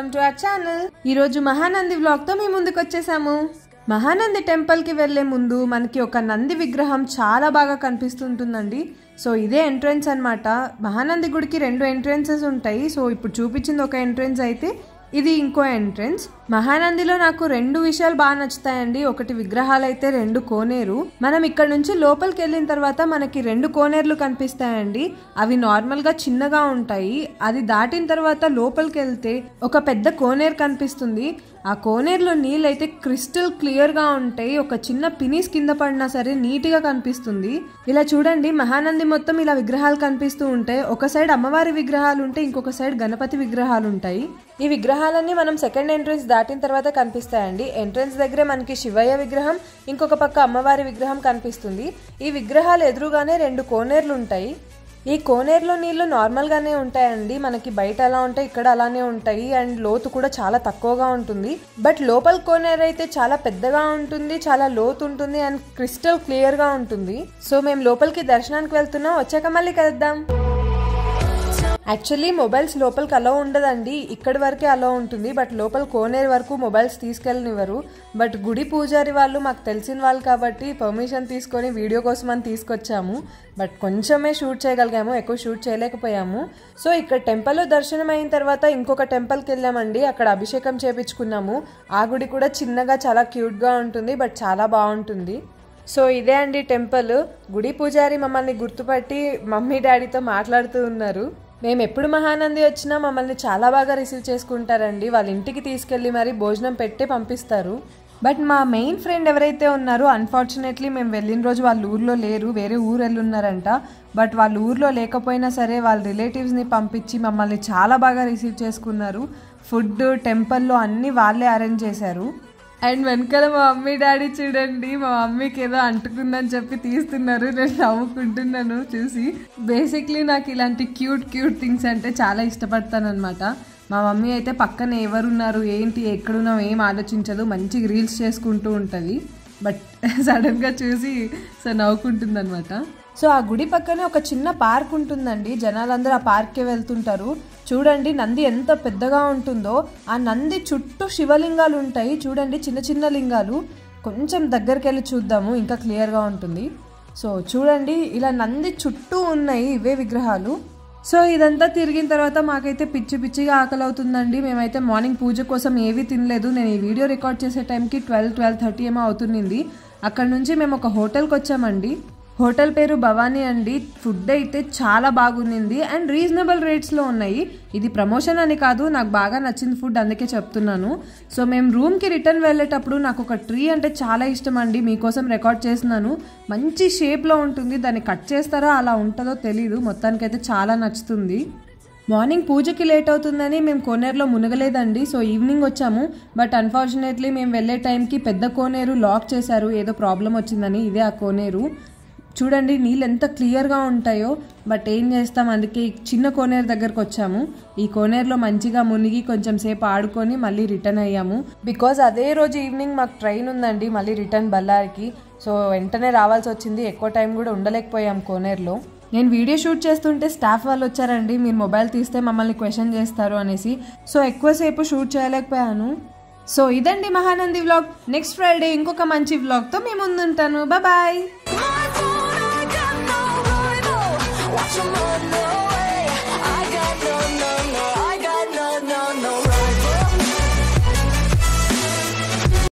welcome to our channel ఈ రోజు Mahanandi vlog తో మీ ముందుకు వచ్చేసాము మహానంది టెంపుల్ కి వెళ్లే ముందు మనకి ఒక నంది విగ్రహం చాలా బాగా కనిపిస్తుంటుందండి సో ఇదే ఎంట్రన్స్ అన్నమాట మహానంది గుడికి రెండు ఎంట్రన్సెస్ ఉంటాయి సో ఇప్పుడు చూపించింది ఒక ఎంట్రన్స్ అయితే ఇది ఇంకో ఎంట్రన్స్ మహానందిలో నాకు రెండు విషయాలు బాగా నచ్చుతాయండి ఒకటి విగ్రహాలు అయితే రెండు కోనేరు మనం ఇక్కడ నుంచి లోపలికి వెళ్ళిన తర్వాత మనకి రెండు కోనేరులు కనిపిస్తాయండి అవి నార్మల్ గా చిన్నగా ఉంటాయి అది దాటిన తర్వాత లోపలికి వెళ్తే ఒక పెద్ద కోనేరు కనిపిస్తుంది ఆ కోనేరులో నీళ్ళు అయితే క్రిస్టల్ క్లియర్ గా ఉంటాయి ఒక చిన్న పినీస్ కింద పడినా సరే నీట్ గా కనిపిస్తుంది ఇలా చూడండి మహానంది మొత్తం ఇలా విగ్రహాలు కనిపిస్తూ ఉంటాయి ఒక సైడ్ అమ్మవారి విగ్రహాలు ఉంటాయి ఇంకొక సైడ్ గణపతి విగ్రహాలు ఉంటాయి ఈ విగ్రహాలన్నీ మనం సెకండ్ ఎంట్రన్స్ దాటిన తర్వాత కనిపిస్తాయండి ఎంట్రన్స్ దగ్గరే మనకి శివయ్య విగ్రహం ఇంకొక పక్క అమ్మవారి విగ్రహం కనిపిస్తుంది ఈ విగ్రహాలు ఎదురుగానే రెండు కోనేర్లు ఉంటాయి ఈ కోనేరులో నీళ్లు నార్మల్గానే ఉంటాయండి మనకి బయట ఎలా ఉంటాయి ఇక్కడ అలానే ఉంటాయి అండ్ లోతు కూడా చాలా తక్కువగా ఉంటుంది బట్ లోపల కోనేరు అయితే చాలా పెద్దగా ఉంటుంది చాలా లోతు ఉంటుంది అండ్ క్రిస్టల్ క్లియర్గా ఉంటుంది సో మేము లోపలికి దర్శనానికి వెళ్తున్నాం వచ్చాక మళ్ళీ కలుద్దాం యాక్చువల్లీ మొబైల్స్ లోపలికి అలో ఉండదండి ఇక్కడి వరకే అలో ఉంటుంది బట్ లోపల కోనేరు వరకు మొబైల్స్ తీసుకెళ్ళనివ్వరు బట్ గుడి పూజారి వాళ్ళు మాకు తెలిసిన వాళ్ళు కాబట్టి పర్మిషన్ తీసుకొని వీడియో కోసం అని తీసుకొచ్చాము బట్ కొంచెమే షూట్ చేయగలిగాము ఎక్కువ షూట్ చేయలేకపోయాము సో ఇక్కడ టెంపుల్లో దర్శనం అయిన తర్వాత ఇంకొక టెంపుల్కి వెళ్ళామండి అక్కడ అభిషేకం చేపించుకున్నాము ఆ గుడి కూడా చిన్నగా చాలా క్యూట్గా ఉంటుంది బట్ చాలా బాగుంటుంది సో ఇదే అండి టెంపుల్ గుడి పూజారి మమ్మల్ని గుర్తుపట్టి మమ్మీ డాడీతో మాట్లాడుతూ ఉన్నారు మేము ఎప్పుడు మహానంది వచ్చినా మమ్మల్ని చాలా బాగా రిసీవ్ చేసుకుంటారండి వాళ్ళ ఇంటికి తీసుకెళ్ళి మరి భోజనం పెట్టి పంపిస్తారు బట్ మా మెయిన్ ఫ్రెండ్ ఎవరైతే ఉన్నారో అన్ఫార్చునేట్లీ మేము వెళ్ళిన రోజు వాళ్ళ ఊర్లో లేరు వేరే ఊరు వెళ్ళున్నారంట బట్ వాళ్ళ ఊర్లో లేకపోయినా సరే వాళ్ళ రిలేటివ్స్ని పంపించి మమ్మల్ని చాలా బాగా రిసీవ్ చేసుకున్నారు ఫుడ్ టెంపుల్లో అన్నీ వాళ్ళే అరేంజ్ చేశారు అండ్ వెనకాల మా మమ్మీ డాడీ చూడండి మా మమ్మీకి ఏదో అంటుకుందని చెప్పి తీస్తున్నారు నేను నవ్వుకుంటున్నాను చూసి బేసిక్లీ నాకు ఇలాంటి క్యూట్ క్యూట్ థింగ్స్ అంటే చాలా ఇష్టపడతాను అనమాట మా మమ్మీ అయితే పక్కన ఎవరున్నారు ఏంటి ఎక్కడున్నాం ఏం ఆలోచించదు మంచి రీల్స్ చేసుకుంటూ ఉంటుంది బట్ సడన్గా చూసి సో నవ్వుకుంటుంది అనమాట సో ఆ గుడి పక్కనే ఒక చిన్న పార్క్ ఉంటుందండి జనాలందరూ ఆ పార్క్కే వెళ్తుంటారు చూడండి నంది ఎంత పెద్దగా ఉంటుందో ఆ నంది చుట్టూ శివలింగాలు ఉంటాయి చూడండి చిన్న చిన్న లింగాలు కొంచెం దగ్గరికి వెళ్ళి చూద్దాము ఇంకా క్లియర్గా ఉంటుంది సో చూడండి ఇలా నంది చుట్టూ ఉన్నాయి ఇవే విగ్రహాలు సో ఇదంతా తిరిగిన తర్వాత మాకైతే పిచ్చి పిచ్చిగా ఆకలి అవుతుందండి మేమైతే మార్నింగ్ పూజ కోసం ఏవీ తినలేదు నేను ఈ వీడియో రికార్డ్ చేసే టైంకి ట్వెల్వ్ ట్వెల్వ్ థర్టీ ఏమో అవుతుంది అక్కడ నుంచి మేము ఒక హోటల్కి వచ్చామండి హోటల్ పేరు భవానీ అండి ఫుడ్ అయితే చాలా బాగుంది అండ్ రీజనబుల్ రేట్స్లో ఉన్నాయి ఇది ప్రమోషన్ అని కాదు నాకు బాగా నచ్చింది ఫుడ్ అందుకే చెప్తున్నాను సో మేము రూమ్కి రిటర్న్ వెళ్ళేటప్పుడు నాకు ఒక ట్రీ అంటే చాలా ఇష్టం అండి మీకోసం రికార్డ్ చేస్తున్నాను మంచి షేప్లో ఉంటుంది దాన్ని కట్ చేస్తారో అలా ఉంటుందో తెలీదు మొత్తానికైతే చాలా నచ్చుతుంది మార్నింగ్ పూజకి లేట్ అవుతుందని మేము కోనేరులో మునగలేదండి సో ఈవినింగ్ వచ్చాము బట్ అన్ఫార్చునేట్లీ మేము వెళ్ళే టైంకి పెద్ద కోనేరు లాక్ చేశారు ఏదో ప్రాబ్లం వచ్చిందని ఇదే ఆ కోనేరు చూడండి నీళ్ళు ఎంత క్లియర్గా ఉంటాయో బట్ ఏం చేస్తాం అందుకే ఈ చిన్న కోనేరు దగ్గరకు వచ్చాము ఈ కోనేరులో మంచిగా మునిగి కొంచెం సేపు ఆడుకొని మళ్ళీ రిటర్న్ అయ్యాము బికాజ్ అదే రోజు ఈవినింగ్ మాకు ట్రైన్ ఉందండి మళ్ళీ రిటర్న్ బళ్ళారికి సో వెంటనే రావాల్సి వచ్చింది ఎక్కువ టైం కూడా ఉండలేకపోయాం కోనేరులో నేను వీడియో షూట్ చేస్తుంటే స్టాఫ్ వాళ్ళు వచ్చారండి మీరు మొబైల్ తీస్తే మమ్మల్ని క్వశ్చన్ చేస్తారు అనేసి సో ఎక్కువసేపు షూట్ చేయలేకపోయాను సో ఇదండి మహానంది వ్లాగ్ నెక్స్ట్ ఫ్రైడే ఇంకొక మంచి వ్లాగ్తో మీ ముందుంటాను బాయ్